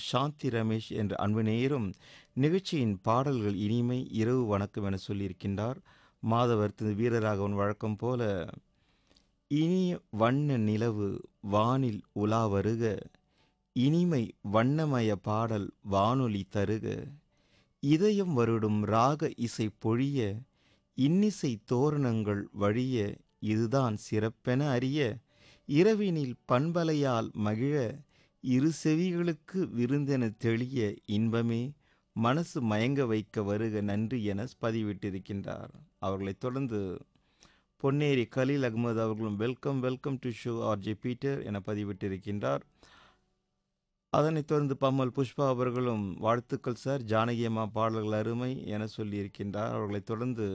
சாந்தி ரமேஷ் என்ற அன்பு நேயரும் நிகழ்ச்சியின் பாடல்கள் இனிமை இரவு வணக்கம் என சொல்லியிருக்கின்றார் மாதவர் திரு வீரராகவன் வழக்கம் போல இனிய வண்ண நிலவு வானில் உலா வருக இனிமை வண்ணமய பாடல் வானொலி தருக இதயம் வருடும் ராக இசை பொழிய இன்னிசை தோரணங்கள் வழிய இதுதான் சிறப்பென அறிய இரவினில் பண்பலையால் மகிழ இரு செவிகளுக்கு விருந்தென தெளிய இன்பமே மனசு மயங்க வைக்க வருக நன்றி என பதிவிட்டிருக்கின்றார் அவர்களைத் தொடர்ந்து பொன்னேரி கலீல் அகமது அவர்களும் welcome welcome to show RJ Peter என பதிவிட்டிருக்கின்றார் அதனைத் தொடர்ந்து பம்மல் புஷ்பா அவர்களும் வாழ்த்துக்கள் சார் ஜானகி அம்மா பாடல்கள் அருமை என சொல்லியிருக்கின்றார் அவர்களைத் தொடர்ந்து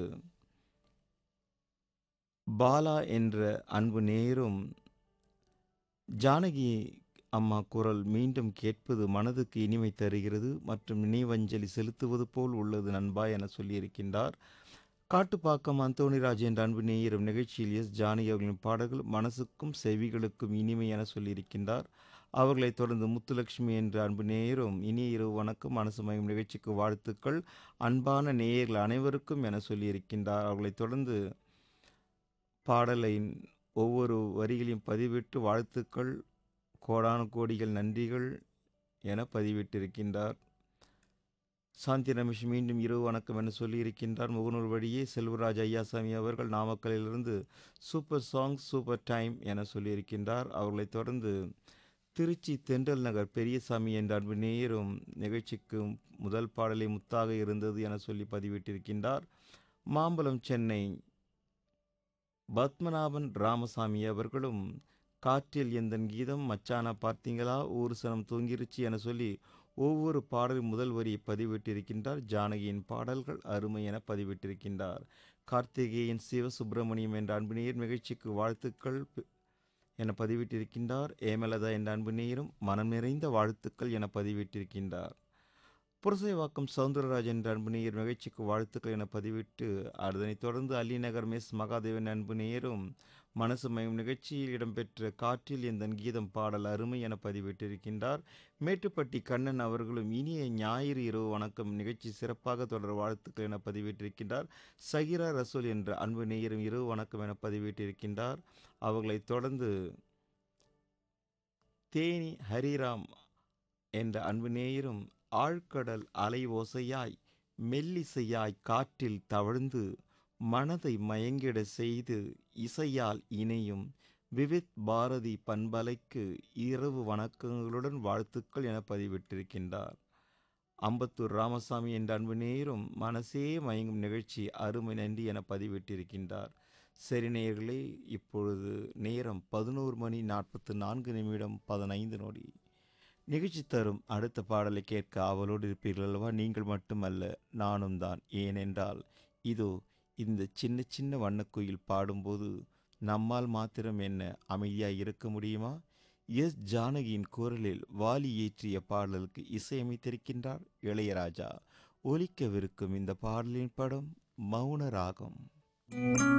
பாலா என்ற அன்பு நேரும் ஜானகி அம்மா குரல் மீண்டும் கேட்பது மனதுக்கு இனிமை தருகிறது மற்றும் நினைவஞ்சலி செலுத்துவது போல் உள்ளது நண்பா என சொல்லியிருக்கின்றார் காட்டுப்பாக்கம் அந்தோணிராஜ் என்ற அன்பு நேயரும் நிகழ்ச்சியில் எஸ் ஜானகி அவர்களின் பாடல்கள் மனசுக்கும் செவிகளுக்கும் இனிமை என சொல்லியிருக்கின்றார் அவர்களைத் தொடர்ந்து முத்துலட்சுமி என்ற அன்பு நேயரும் இனிய இரவு வணக்கம் மனசு மயம் நிகழ்ச்சிக்கு வாழ்த்துக்கள் அன்பான நேயர்கள் அனைவருக்கும் என சொல்லியிருக்கின்றார் அவர்களைத் தொடர்ந்து பாடலின் ஒவ்வொரு வரிகளையும் பதிவிட்டு வாழ்த்துக்கள் கோடான கோடிகள் நன்றிகள் என பதிவிட்டிருக்கின்றார் சாந்தி ரமேஷ் மீண்டும் இரவு வணக்கம் என சொல்லியிருக்கின்றார் முகநூல் வழியே செல்வராஜ் ஐயாசாமி அவர்கள் நாமக்கலிலிருந்து சூப்பர் சாங் சூப்பர் டைம் என சொல்லியிருக்கின்றார் அவர்களைத் தொடர்ந்து திருச்சி தென்றல் நகர் பெரியசாமி என்ற அன்பு நேயரும் நிகழ்ச்சிக்கு முதல் பாடலை முத்தாக இருந்தது என சொல்லி பதிவிட்டிருக்கின்றார் மாம்பலம் சென்னை பத்மநாபன் ராமசாமி அவர்களும் காற்றில் எந்தன் கீதம் மச்சானா பார்த்தீங்களா ஊர் சனம் தூங்கிருச்சு என சொல்லி ஒவ்வொரு பாடலின் முதல் வரியை பதிவிட்டிருக்கின்றார் ஜானகியின் பாடல்கள் அருமை என பதிவிட்டிருக்கின்றார் கார்த்திகேயன் சிவசுப்பிரமணியம் என்ற அன்பு நேயர் நிகழ்ச்சிக்கு வாழ்த்துக்கள் என பதிவிட்டிருக்கின்றார் ஏமலதா என்ற அன்பு நேயரும் மனம் நிறைந்த வாழ்த்துக்கள் என பதிவிட்டிருக்கின்றார் புரசைவாக்கம் சவுந்தரராஜ் என்ற அன்பு நேயர் நிகழ்ச்சிக்கு வாழ்த்துக்கள் என பதிவிட்டு அதனைத் தொடர்ந்து அலிநகர் மெஸ் மகாதேவன் அன்பு நேயரும் மனசு மயம் நிகழ்ச்சியில் இடம்பெற்ற காற்றில் எந்த கீதம் பாடல் அருமை என பதிவிட்டிருக்கின்றார் மேட்டுப்பட்டி கண்ணன் அவர்களும் இனிய ஞாயிறு இரவு வணக்கம் நிகழ்ச்சி சிறப்பாக தொடர் வாழ்த்துக்கள் என பதிவிட்டிருக்கின்றார் சகிரா ரசூல் என்ற அன்பு நேயரும் இரவு வணக்கம் என பதிவிட்டிருக்கின்றார் அவர்களைத் தொடர்ந்து தேனி ஹரிராம் என்ற அன்பு நேயரும் ஆழ்கடல் அலை ஓசையாய் மெல்லிசையாய் காற்றில் தவழ்ந்து மனதை மயங்கிட செய்து இசையால் இணையும் விவித் பாரதி பண்பலைக்கு இரவு வணக்கங்களுடன் வாழ்த்துக்கள் என பதிவிட்டிருக்கின்றார் அம்பத்தூர் ராமசாமி என்ற அன்பு நேரும் மனசே மயங்கும் நிகழ்ச்சி அருமை நன்றி என பதிவிட்டிருக்கின்றார் சரி நேயர்களே இப்பொழுது நேரம் பதினோரு மணி நாற்பத்து நான்கு நிமிடம் பதினைந்து நொடி நிகழ்ச்சி தரும் அடுத்த பாடலை கேட்க ஆவலோடு இருப்பீர்கள் அல்லவா நீங்கள் மட்டுமல்ல நானும் தான் ஏனென்றால் இதோ இந்த சின்ன சின்ன வண்ணக்குயில் பாடும்போது நம்மால் மாத்திரம் என்ன அமைதியாக இருக்க முடியுமா எஸ் ஜானகியின் குரலில் வாலி ஏற்றிய பாடலுக்கு இசையமைத்திருக்கின்றார் இளையராஜா ஒலிக்கவிருக்கும் இந்த பாடலின் படம் மௌன ராகம்